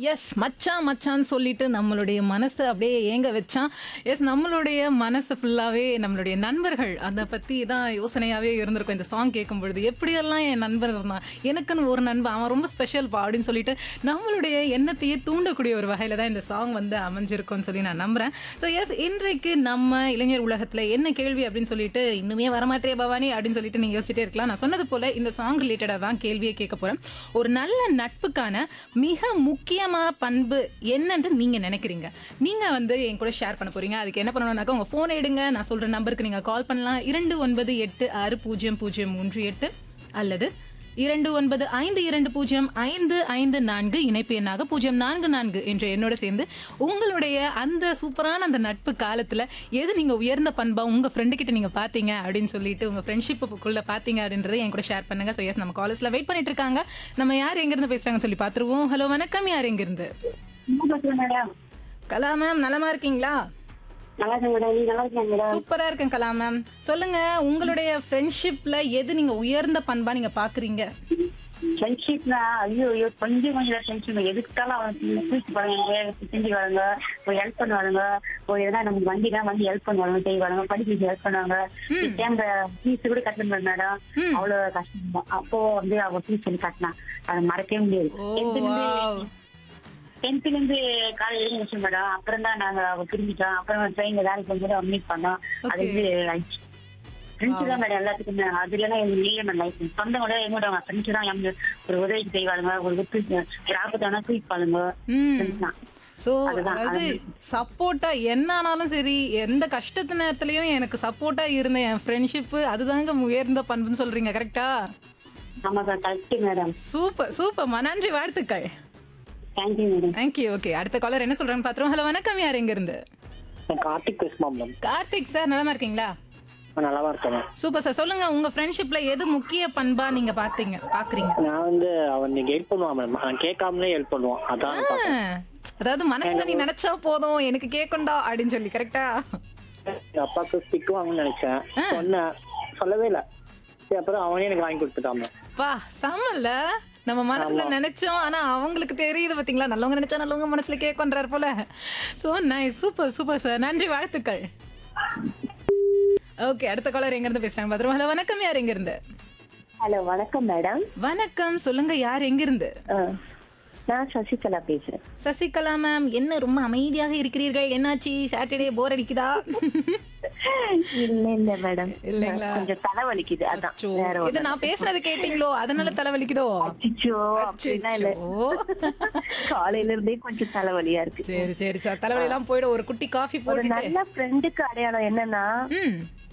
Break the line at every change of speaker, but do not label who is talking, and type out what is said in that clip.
S மச்சான் மச்சான்னு சொல்லிட்டு நம்மளுடைய மனசை அப்படியே ஏங்க வச்சான் எஸ் நம்மளுடைய மனசு ஃபுல்லாகவே நம்மளுடைய நண்பர்கள் அதை பற்றி தான் யோசனையாகவே இருந்திருக்கும் இந்த சாங் கேட்கும் பொழுது எப்படியெல்லாம் என் நண்பர் இருந்தான் எனக்குன்னு ஒரு நண்பன் அவன் ரொம்ப ஸ்பெஷல் பா அப்படின்னு சொல்லிட்டு நம்மளுடைய எண்ணத்தையே தூண்டக்கூடிய ஒரு வகையில் தான் இந்த சாங் வந்து அமைஞ்சிருக்கும்னு சொல்லி நான் நம்புகிறேன் ஸோ எஸ் இன்றைக்கு நம்ம இளைஞர் உலகத்தில் என்ன கேள்வி அப்படின்னு சொல்லிட்டு இன்னுமே வரமாட்டே பவானி அப்படின்னு சொல்லிட்டு நீங்கள் யோசிச்சுட்டே இருக்கலாம் நான் சொன்னது போல் இந்த சாங் ரிலேட்டடாக தான் கேள்வியை கேட்க போகிறேன் ஒரு நல்ல நட்புக்கான மிக முக்கியமான பண்பு என்னன்னு நீங்கள் நினைக்கிறீங்க நீங்கள் வந்து என் கூட ஷேர் பண்ண போகிறீங்க அதுக்கு என்ன பண்ணணும்னாக்கா உங்கள் ஃபோன் எடுங்க நான் சொல்கிற நம்பருக்கு நீங்கள் கால் பண்ணலாம் இரண்டு ஒன்பது எட்டு ஆறு பூஜ்ஜியம் பூஜ்ஜியம் மூன்று எட்டு அல்லது இரண்டு ஒன்பது ஐந்து இரண்டு பூஜ்ஜியம் ஐந்து ஐந்து நான்கு இணைப்பு எண்ணாக பூஜ்ஜியம் நான்கு நான்கு என்ற எண்ணோட சேர்ந்து உங்களுடைய அந்த சூப்பரான அந்த நட்பு காலத்தில் எது நீங்கள் உயர்ந்த பண்பா உங்கள் ஃப்ரெண்டு கிட்ட நீங்கள் பார்த்தீங்க அப்படின்னு சொல்லிட்டு உங்கள் ஃப்ரெண்ட்ஷிப்புக்குள்ளே பார்த்தீங்க அப்படின்றத என் கூட ஷேர் பண்ணுங்க ஸோ எஸ் நம்ம காலேஜில் வெயிட் பண்ணிட்டு இருக்காங்க நம்ம யார் எங்கேருந்து பேசுகிறாங்கன்னு சொல்லி பார்த்துருவோம் ஹலோ வணக்கம் யார் எங்கேருந்து
மேடம்
கலா மேம் நலமா இருக்கீங்களா
நல்லா இருக்கேன் மேடம் நீங்க நல்லா இருக்கீங்க மேடம்
சூப்பரா இருக்கேன் கலா மேம் சொல்லுங்க உங்களுடைய ஃப்ரெண்ட்ஷிப்ல எது நீங்க உயர்ந்த பண்பா நீங்க பாக்குறீங்க
ஃப்ரெண்ட்ஷிப்னா ஐயோ ஐயோ கொஞ்சம் கொஞ்சம் ஃப்ரெண்ட்ஷிப் எதுக்காலும் அவன் தூக்கி பாருங்க செஞ்சு வராங்க ஒரு ஹெல்ப் பண்ணுவாங்க ஒரு எதனா நமக்கு வண்டினா வந்து ஹெல்ப் பண்ணுவாங்க செய்வாங்க படிக்க ஹெல்ப் பண்ணுவாங்க அந்த ஃபீஸ் கூட கட்டணும் மேடம்
ம்.
அவ்வளவு கஷ்டம் தான். அப்போ வந்து அவ ஃபீஸ் சொல்லி கட்டினா அதை மறக்கவே முடியாது
ஓ வாவ்
டென்த்ல இருந்து காலேஜ் வரைக்கும் முடிச்சோம் மேடம் அப்புறம் தான் நாங்க அவ திரும்பிட்டோம் அப்புறம் ட்ரெயின்ல வேலைக்கு போகும்போது மீட் பண்ணோம் அது வந்து ஆயிடுச்சு ஃப்ரெண்ட்ஸ் தான் மேடம் எல்லாத்துக்குமே அது இல்லைன்னா எங்க இல்லை லைஃப் சொந்தங்களோட என்னோட ஃப்ரெண்ட்ஸ் தான் எனக்கு ஒரு உதவி செய்வாங்க ஒரு விட்டு ஒரு ஆபத்தான தூக்கிப்பாளுங்க
ம்
friends தான்.
ஸோ
அதுதான்,
அதாவது சப்போர்ட்டா என்ன ஆனாலும் சரி எந்த கஷ்டத்து நேரத்துலயும் எனக்கு சப்போர்ட்டா இருந்த என் ஃப்ரெண்ட்ஷிப் அதுதாங்க உயர்ந்த பண்புன்னு சொல்றீங்க கரெக்டா
ஆமா சார் கரெக்ட் மேடம்
சூப்பர் சூப்பர்மா நன்றி வாழ்த்துக்கள்
தேங்க்யூ மேடம்
தேங்க்யூ ஓகே அடுத்த காலர் என்ன சொல்றாங்க பாத்துருவோம் ஹலோ வணக்கம் யார் எங்க இருந்து
நான் கார்த்திக் பேசுமா மேம்
கார்த்திக் சார் நலமா இருக்கீங்களா
நான் நல்லா இருக்கேன் மேம்
சூப்பர் சார் சொல்லுங்க உங்க ஃப்ரெண்ட்ஷிப்ல எது முக்கிய பண்பா நீங்க பாத்தீங்க பாக்குறீங்க
நான் வந்து அவன் நீங்க ஹெல்ப் பண்ணுவான் மேம் நான் கேட்காமலே ஹெல்ப் பண்ணுவான் அதான் நான் பார்த்தேன்.
ஆ, அதாவது மனசுல நீ நினைச்சா போதும் எனக்கு கேட்கண்டா அப்படின்னு சொல்லி கரெக்டா
எங்க அப்பாவுக்கு திட்டுவாங்கன்னு நினைச்சேன் சொன்னேன் சொல்லவே இல்லை சரி அப்புறம் அவனே எனக்கு வாங்கி கொடுத்துட்டான் மேம்
பா செம்மல்ல நம்ம மனசுல நினைச்சோம் ஆனா அவங்களுக்கு தெரியுது பாத்தீங்களா நல்லவங்க நினைச்சா நல்லவங்க மனசுல கேட்கன்றாரு போல so nice super super sir நன்றி வாழ்த்துக்கள் ஓகே அடுத்த காலர் எங்க இருந்து பேசுறாங்க பாத்துருவோம் ஹலோ வணக்கம் யார் எங்க இருந்து
ஹலோ வணக்கம் மேடம்
வணக்கம் சொல்லுங்க யார் எங்க இருந்து
நான் சசிகலா பேசுறேன்
சசிகலா மேம் என்ன ரொம்ப அமைதியாக இருக்கிறீர்கள் என்னாச்சு சாட்டர்டே போர் அடிக்குதா
இல்ல இல்ல மேடம்
இல்லைங்களா?
கொஞ்சம் தலைவலிக்குது அதான்
அச்சோ,
வேற
இது நான் பேசுனது கேட்டீங்களோ அதனால தலைவலிக்குதோ
அச்சோ அப்படிலாம் இல்ல
அச்சோ.
காலையில இருந்தே கொஞ்சம் தலைவலியா இருக்கு
சரி சரி சார் தலைவலி எல்லாம் போயிடும் ஒரு குட்டி காஃபி
ஒரு
போட்டுட்டு
நல்ல ஃப்ரெண்டுக்கு அடையாளம் என்னன்னா
ம்